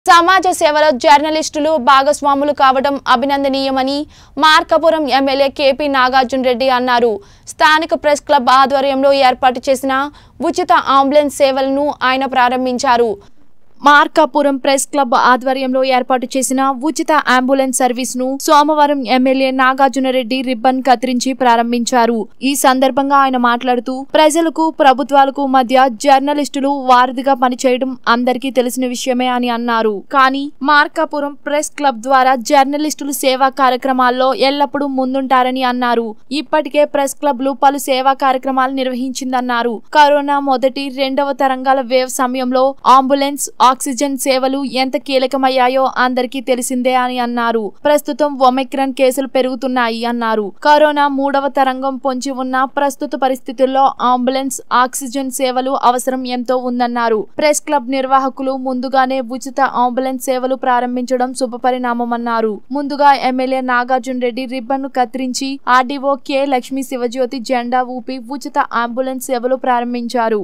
సమాజ సేవలో జర్నలిస్టులు భాగస్వాములు కావడం అభినందనీయమని మార్కాపురం ఎమ్మెల్యే కేపీ నాగార్జున రెడ్డి అన్నారు స్థానిక ప్రెస్ క్లబ్ ఆధ్వర్యంలో ఏర్పాటు చేసిన ఉచిత అంబులెన్స్ సేవలను ఆయన ప్రారంభించారు మార్కాపురం ప్రెస్ క్లబ్ ఆధ్వర్యంలో ఏర్పాటు చేసిన ఉచిత అంబులెన్స్ సర్వీస్ ను సోమవారం ఎమ్మెల్యే నాగార్జున రెడ్డి రిబ్బన్ కత్తిరించి ప్రారంభించారు ఈ సందర్భంగా ఆయన మాట్లాడుతూ ప్రజలకు ప్రభుత్వాలకు మధ్య జర్నలిస్టులు వారధిగా పనిచేయడం అందరికీ తెలిసిన విషయమే అని అన్నారు కానీ మార్కాపురం ప్రెస్ క్లబ్ ద్వారా జర్నలిస్టులు సేవా కార్యక్రమాల్లో ఎల్లప్పుడూ ముందుంటారని అన్నారు ఇప్పటికే ప్రెస్ క్లబ్లు పలు సేవా కార్యక్రమాలు నిర్వహించిందన్నారు కరోనా మొదటి రెండవ తరంగాల వేవ్ సమయంలో అంబులెన్స్ ఆక్సిజన్ సేవలు ఎంత కీలకమయ్యాయో అందరికీ తెలిసిందే అని అన్నారు ప్రస్తుతం ఒమిక్రాన్ కేసులు పెరుగుతున్నాయి అన్నారు కరోనా మూడవ తరంగం పొంచి ఉన్న ప్రస్తుత పరిస్థితుల్లో అంబులెన్స్ ఆక్సిజన్ సేవలు అవసరం ఎంతో ఉందన్నారు ప్రెస్ క్లబ్ నిర్వాహకులు ముందుగానే ఉచిత అంబులెన్స్ సేవలు ప్రారంభించడం శుభపరిణామమన్నారు ముందుగా ఎమ్మెల్యే నాగార్జున రెడ్డి రిబ్బన్ ను కత్తిరించి ఆర్డీఓ కె లక్ష్మీ శివజ్యోతి జెండా ఊపి ఉచిత అంబులెన్స్ సేవలు ప్రారంభించారు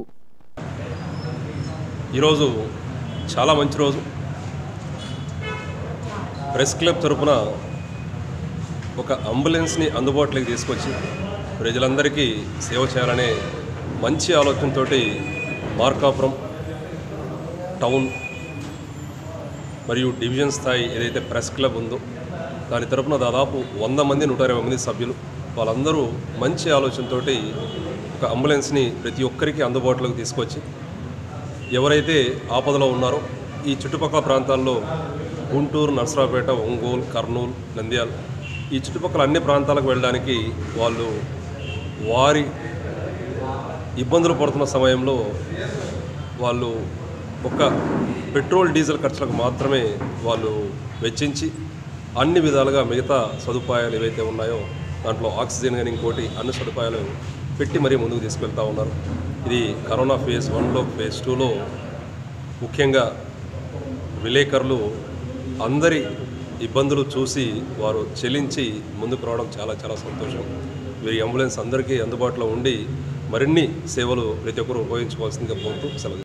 ఈరోజు చాలా మంచి రోజు ప్రెస్ క్లబ్ తరపున ఒక అంబులెన్స్ని అందుబాటులోకి తీసుకొచ్చి ప్రజలందరికీ సేవ చేయాలనే మంచి ఆలోచనతో మార్కాపురం టౌన్ మరియు డివిజన్ స్థాయి ఏదైతే ప్రెస్ క్లబ్ ఉందో దాని తరపున దాదాపు వంద మంది నూట ఇరవై మంది సభ్యులు వాళ్ళందరూ మంచి ఆలోచనతోటి ఒక అంబులెన్స్ని ప్రతి ఒక్కరికి అందుబాటులోకి తీసుకొచ్చి ఎవరైతే ఆపదలో ఉన్నారో ఈ చుట్టుపక్కల ప్రాంతాల్లో గుంటూరు నర్సరావుపేట ఒంగోలు కర్నూలు నంద్యాల ఈ చుట్టుపక్కల అన్ని ప్రాంతాలకు వెళ్ళడానికి వాళ్ళు వారి ఇబ్బందులు పడుతున్న సమయంలో వాళ్ళు ఒక పెట్రోల్ డీజిల్ ఖర్చులకు మాత్రమే వాళ్ళు వెచ్చించి అన్ని విధాలుగా మిగతా సదుపాయాలు ఏవైతే ఉన్నాయో దాంట్లో ఆక్సిజన్ కానీ ఇంకోటి అన్ని సదుపాయాలు పెట్టి మరీ ముందుకు తీసుకెళ్తా ఉన్నారు ఇది కరోనా ఫేజ్ వన్లో ఫేజ్ టూలో ముఖ్యంగా విలేకరులు అందరి ఇబ్బందులు చూసి వారు చెల్లించి ముందుకు రావడం చాలా చాలా సంతోషం వీరి అంబులెన్స్ అందరికీ అందుబాటులో ఉండి మరిన్ని సేవలు ప్రతి ఒక్కరూ ఉపయోగించుకోవాల్సిందిగా కోరుతూ సెలవు